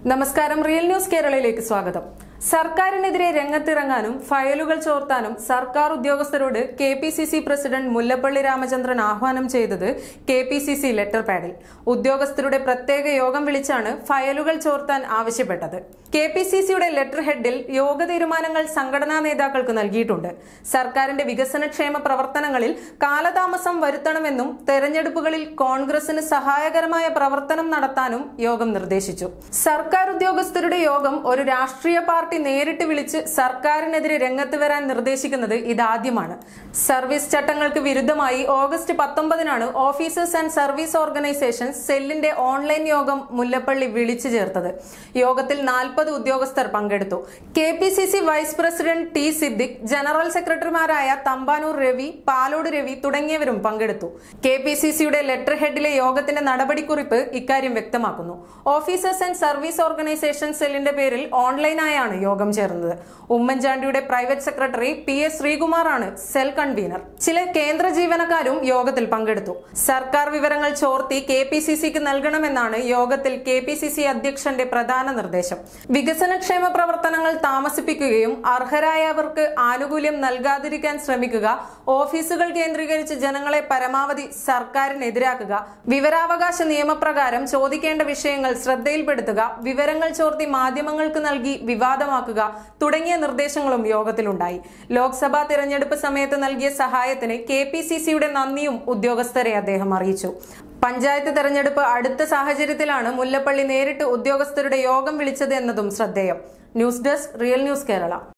നമസ്കാരം real news കേരളയിലേക്ക് സ്വാഗതം സർക്കാരിനെതിരെ രംഗത്തിറങ്ങാനും ഫയലുകൾ ചോർത്താനും സർക്കാർ ഉദ്യോഗസ്ഥരോട് K P C C president Mullappally Ramachandran ആഹ്വാനം ചെയ്തത് K P C C letter പാഡിൽ ഉദ്യോഗസ്ഥരുടെ പ്രത്യേക യോഗം വിളിച്ചാണ് ഫയലുകൾ ചോർത്താൻ ആവശ്യപ്പെട്ടത് കെ പി സി സിയുടെ ലെറ്റർ ഹെഡിൽ യോഗ തീരുമാനങ്ങൾ സംഘടനാ നേതാക്കൾക്ക് നൽകിയിട്ടുണ്ട് സർക്കാരിന്റെ വികസനക്ഷേമ പ്രവർത്തനങ്ങളിൽ കാലതാമസം വരുത്തണമെന്നും തെരഞ്ഞെടുപ്പുകളിൽ കോൺഗ്രസിന് സഹായകരമായ പ്രവർത്തനം നടത്താനും യോഗം നിർദ്ദേശിച്ചു സർക്കാർ ഉദ്യോഗസ്ഥരുടെ യോഗം ഒരു രാഷ്ട്രീയ പാർട്ടി നേരിട്ട് വിളിച്ച് സർക്കാരിനെതിരെ രംഗത്ത് വരാൻ നിർദ്ദേശിക്കുന്നത് ഇതാദ്യമാണ് സർവീസ് ചട്ടങ്ങൾക്ക് വിരുദ്ധമായി ഓഗസ്റ്റ് പത്തൊമ്പതിനാണ് ഓഫീസേഴ്സ് ആൻഡ് സർവീസ് ഓർഗനൈസേഷൻ സെല്ലിന്റെ ഓൺലൈൻ യോഗം മുല്ലപ്പള്ളി വിളിച്ചു ചേർത്തത് യോഗത്തിൽ നാൽപ്പത് ഉദ്യോഗസ്ഥർ പങ്കെടുത്തു K P C C vice president T Siddique general സെക്രട്ടറിമാരായ തമ്പാനൂർ രവി പാലോട് രവി തുടങ്ങിയവരും പങ്കെടുത്തു കെ പി സി സിയുടെ ലെറ്റർ ഹെഡിലെ യോഗത്തിന്റെ നടപടിക്കുറിപ്പ് ഇക്കാര്യം വ്യക്തമാക്കുന്നു ഓഫീസേഴ്സ് ആൻഡ് സർവീസ് ഓർഗനൈസേഷൻ സെല്ലിന്റെ പേരിൽ ഓൺലൈനായാണ് യോഗം ചേർന്നത് ഉമ്മൻചാണ്ടിയുടെ പ്രൈവറ്റ് സെക്രട്ടറി പി എസ് ശ്രീകുമാറാണ് സെൽ കൺവീനർ ചില കേന്ദ്ര ജീവനക്കാരും യോഗത്തിൽ പങ്കെടുത്തു സർക്കാർ വിവരങ്ങൾ ചോർത്തി കെ പി സി സിക്ക് നൽകണമെന്നാണ് യോഗത്തിൽ കെ പി സി സി അധ്യക്ഷന്റെ പ്രധാന നിർദ്ദേശം വികസനക്ഷേമ പ്രവർത്തനങ്ങൾ താമസിപ്പിക്കുകയും അർഹരായവർക്ക് ആനുകൂല്യം നൽകാതിരിക്കാൻ ശ്രമിക്കുക ഓഫീസുകൾ കേന്ദ്രീകരിച്ച് ജനങ്ങളെ പരമാവധി സർക്കാരിനെതിരാക്കുക വിവരാവകാശ നിയമപ്രകാരം ചോദിക്കേണ്ട വിഷയങ്ങൾ ശ്രദ്ധയിൽപ്പെടുത്തുക വിവരങ്ങൾ ചോർത്തി മാധ്യമങ്ങൾക്ക് നൽകി വിവാദമാക്കുക തുടങ്ങിയ നിർദ്ദേശങ്ങളും യോഗത്തിലുണ്ടായി ലോക്സഭാ തിരഞ്ഞെടുപ്പ് സമയത്ത് നൽകിയ സഹായത്തിന് കെ പി സി സിയുടെ നന്ദിയും ഉദ്യോഗസ്ഥരെ അദ്ദേഹം അറിയിച്ചു പഞ്ചായത്ത് തെരഞ്ഞെടുപ്പ് അടുത്ത സാഹചര്യത്തിലാണ് മുല്ലപ്പള്ളി നേരിട്ട് ഉദ്യോഗസ്ഥരുടെ യോഗം വിളിച്ചത് എന്നതും ശ്രദ്ധേയം news desk real news Kerala